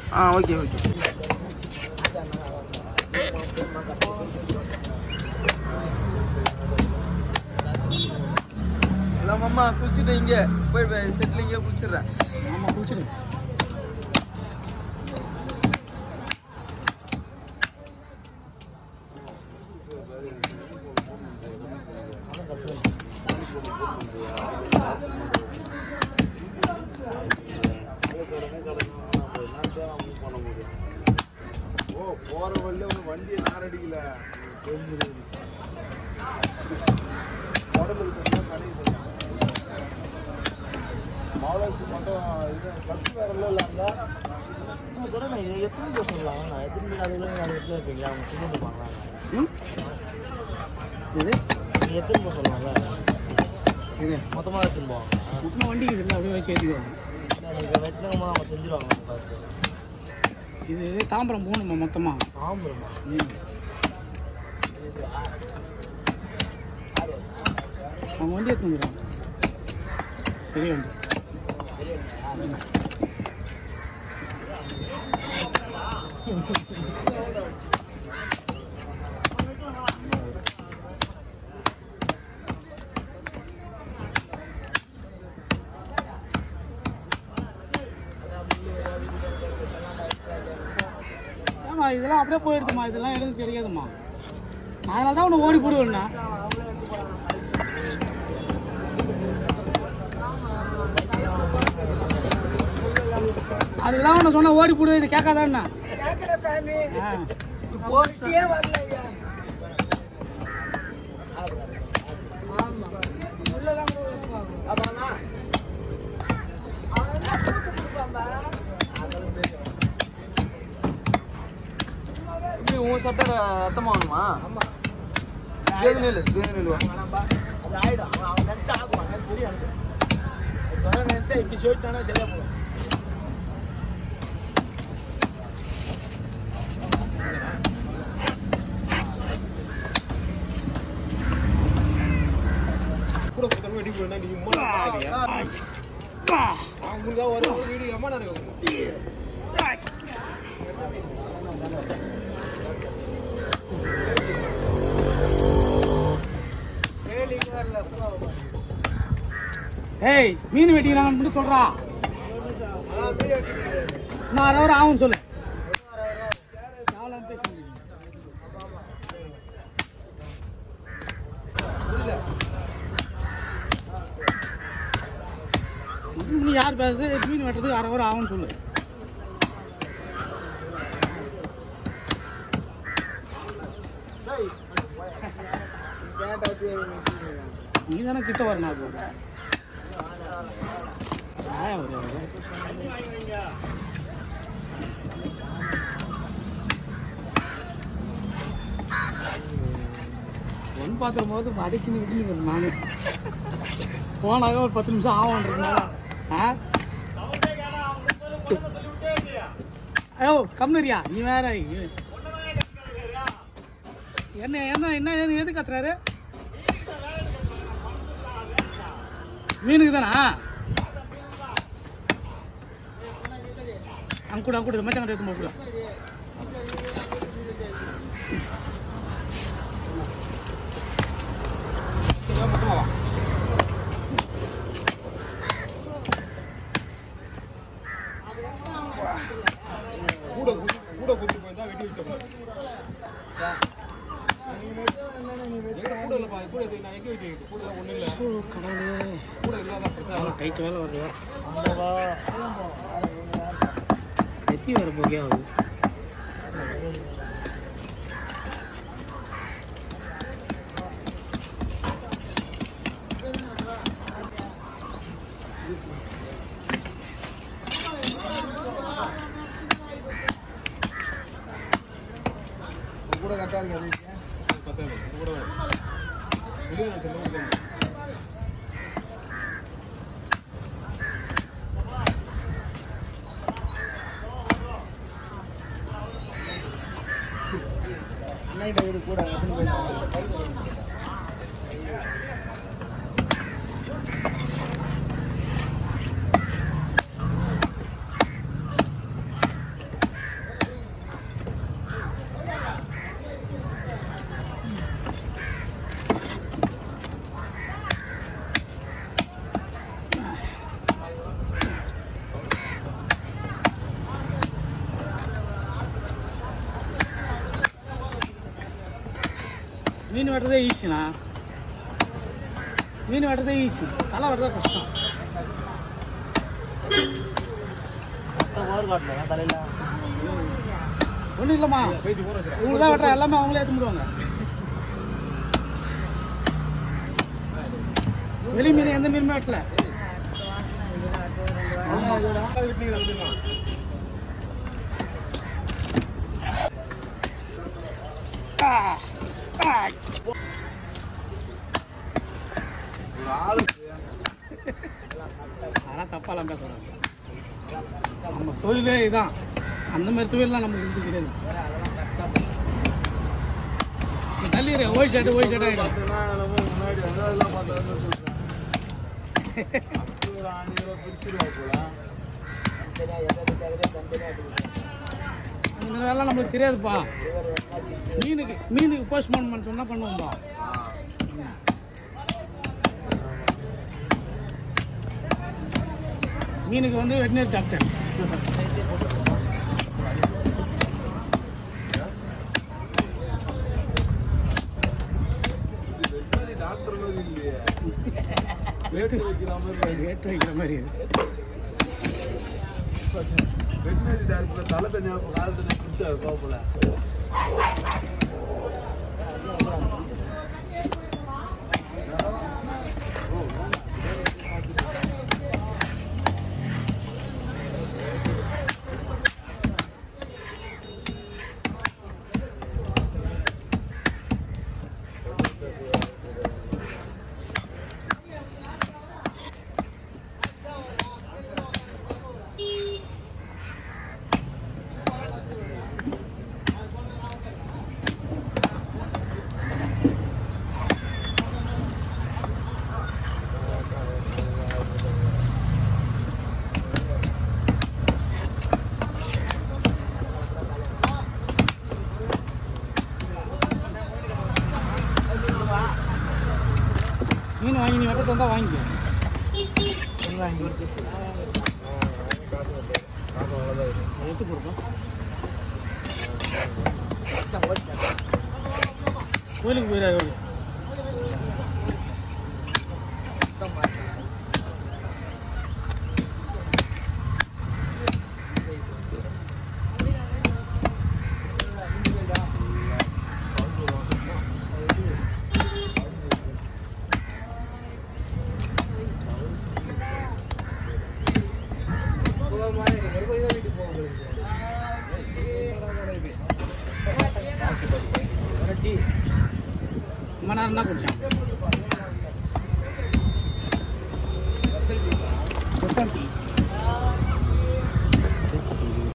ஆ okay okay எல்லாம் மாமா குளிச்சுட்டு இங்க போய் செட்டில் இங்கே குளிச்சிடுறேன் ஆமாம் குளிச்சிடு ஓ போற வழியில ஒரு வண்டியை நார் அடிக்கல உடம்புக்கு கொஞ்சம் கடையுது மாவளர்ச்சி மட்டும் இது பஸ் வேற இல்லை அங்க எத்தனை பேர் சொல்லலாம் நான் எத்தனை பேர் அது இல்லை அது எத்தனை இருப்பீங்களா அவங்க சொல்லி இருப்பாங்க ம் இது நீங்கள் எத்தனை பேர் சொல்லலாம்ல இது மொத்தமாக எடுத்துன்னு போவாங்க மொத்தமாக வண்டிக்கு இல்லை அப்படியே வச்சு ஏற்றிக்குவாங்க நீங்கள் வெட்டினவங்க அவங்க செஞ்சுருவாங்க அந்த காசு இது தாம்பரம் போகணுமா மொத்தமாக தாம்பரமா அவங்க வண்டி எடுத்து வந்துடுவாங்க பெரிய வண்டி ஆமா இதெல்லாம் அப்படியே போயிடுதுமா இதெல்லாம் எடுத்து கிடைக்காதுமா அதனால தான் உன்னை ஓடி போடுவேண்ணா அதுதான் உன்னை சொன்ன ஓடி போடு இது கேட்காதான்னா ஆ. இப்படி உன் சட்டை ரத்தமா வாங்குமா வேது நெல் வேது நெல் வா அது ஆயிடும் அவன் அவன் நினச்சா ஆகுவான் எனக்கு தெரியும் எனக்கு தொடர் நினச்சா இப்படி சொல்லிட்டானா சரியா போகும் கூட கொடுத்தாலும் வெடி போடணும் நீங்க மூணு அவங்களுக்கு ஒரு ஒரு வீடு எம்மா இருக்கு ஏய் மீன் வெட்டிக்கிறாங்கன்னு மட்டும் சொல்றா நான் அரை ஹவர் ஆகும் சொல்லு எவ்வளோ பேசுங்க நீ யார் பேசுறது மீன் வெட்டுறதுக்கு அரை ஹவர் ஆகும்னு சொல்லு நீ தானே கிட்ட வரணும் அது ஆயா ஒரு ஒன் பார்த்துரும் போது அடைக்கின்னு விட்டு நானு போனாக்க ஒரு பத்து நிமிஷம் ஆகும்ன்றதுனால ஆ ஐயோ கம்னரியா நீ வேற என்ன என்ன என்ன எது- எது கத்துறாரு மீனுக்கு தானா அங்க கூட அங்க கூட மச்சான் கிட்ட எடுத்து போக கூட குத்தி- கூட குத்தி போயிருந்தா வெட்டி விட்டு எங்க கூட இல்லப்பா கூட இது நான் எங்க வெட்டி வைக்கிறது? கூட ஒண்ணு இல்ல கடவுளே கூட இல்லாத பிரச்சனை டைட் வேலை வருது அந்தவா எத்தி வர போகே ஆகுது கூட கரெக்டாக இருக்கு அது பத்தாது கூட வெளியே வச்சிருந்தோம் நைட் இது கூட எத்தனை போயிட்டாங்க மீன் வெட்டுறதே ஈஸிண்ணா மீன் வெட்டுறதே ஈஸி தலை வெட்டுறதே கஷ்டம் ஓர் காட்டல தலையில ஒன்றும் இல்லைம்மா பேசி போற சார் உங்களுக்கு தான் வெட்டுற எல்லாமே அவங்களே எடுத்து முடிவாங்க வெளி மீன் எந்த மீனுமே வெட்டல ஆ, ஆ. அதெல்லாம் தப்பாலாம் பேசக்கூடாது நம்ம தொழிலே இதுதான் அந்த மாதிரி தொழிலாம் நமக்கு இருந்து கிடையாது நீ தள்ளிடுற ஒய் ஷர்ட் ஒய் ஷர்ட் ஆகிடும் முன்னாடி வந்து அதெல்லாம் பார்த்தா ஒரு ஆணிகளை பிரிச்சிருவா போல அந்த மாதிரி வேலை நம்மளுக்கு தெரியாதுப்பா மீனுக்கு மீனுக்கு போஸ்ட்மார்ட்டம் பண்ண சொன்னா பண்ணுவோம்பா மீனுக்கு வந்து வெட்டினரி டாக்டர் டாக்டர் மாதிரி இல்லையே ரேட்டு ரேட்டு வைக்கிற மாதிரி இது வெட்டினரி டாக்டர் தலை தனியா கால தனியா பிடிச்சா இருப்பா போல மீன் வாங்கி நீ வெட்ட தந்தா வாங்கிக்கோ எடுத்து கொடுப்போம் கோயிலுக்கு போயிடாரு அவரு ரொம்ப நேரம் தான் குடிச்சான் ஸ்பெஷல் டீ